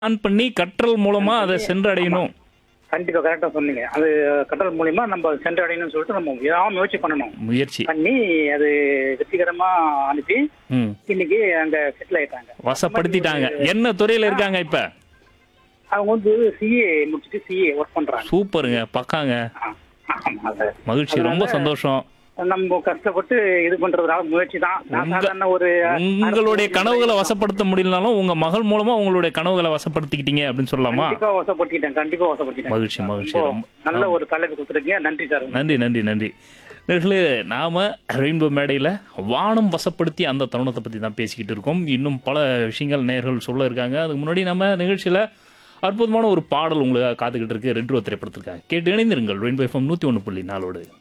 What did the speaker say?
On பண்ணி கற்றல் மூலமா அதை சென்றடையணும் கண்டிப்பா கரெக்டா சொன்னீங்க அது கட்டல் மூலியமா நம்ம சென்றடையணும்னு சொல்லிட்டு நம்ம விடாம முயற்சி பண்ணணும் முயற்சி பண்ணி அது வெற்றிகரமா அனுப்பி ம் இன்னைக்கு அங்க செட்டில் ஆயிட்டாங்க வசப்படுத்திட்டாங்க என்ன துறையில இருக்காங்க இப்ப அவங்க வந்து சிஏ முடிச்சுட்டு சிஏ ஒர்க் பண்றாங்க சூப்பருங்க பக்காங்க ஆ, ஆமா, அது மகிழ்ச்சி ரொம்ப சந்தோஷம் நம்ம கஷ்டப்பட்டு இது பண்றதுனால முயற்சி தான் நான் உங்க- சாதாரண ஒரு உங்களுடைய கனவுகளை வசப்படுத்த முடியலனாலும் உங்க மகள் மூலமா உங்களுடைய கனவுகளை வசப்படுத்திக்கிட்டீங்க அப்படின்னு சொல்லலாமா கண்டிப்பா வசப்படுத்திட்டேன் கண்டிப்பா வசப்படுத்திட்டேன் மகிழ்ச்சி, மகிழ்ச்சி. ரொம்ப ரொம்ப- நல்ல ஒரு தலைப்பு கொடுத்துருக்கீங்க நன்றி சார் நன்றி நன்றி நன்றி நேர்களே நாம ரெயின்போ மேடையில் வானம் வசப்படுத்தி அந்த தருணத்தை பற்றி தான் பேசிக்கிட்டு இருக்கோம் இன்னும் பல விஷயங்கள் நேர்கள் சொல்ல இருக்காங்க அதுக்கு முன்னாடி நம்ம நிகழ்ச்சியில் அற்புதமான ஒரு பாடல் உங்களுக்கு காத்துக்கிட்டு இருக்கு ரெட்ரோ திரைப்படத்திற்காக கேட்டு இணைந்திருங்கள் ரெயின்போ எஃப்எம் நூற்றி ஒன்று புள்ளி நாலோடு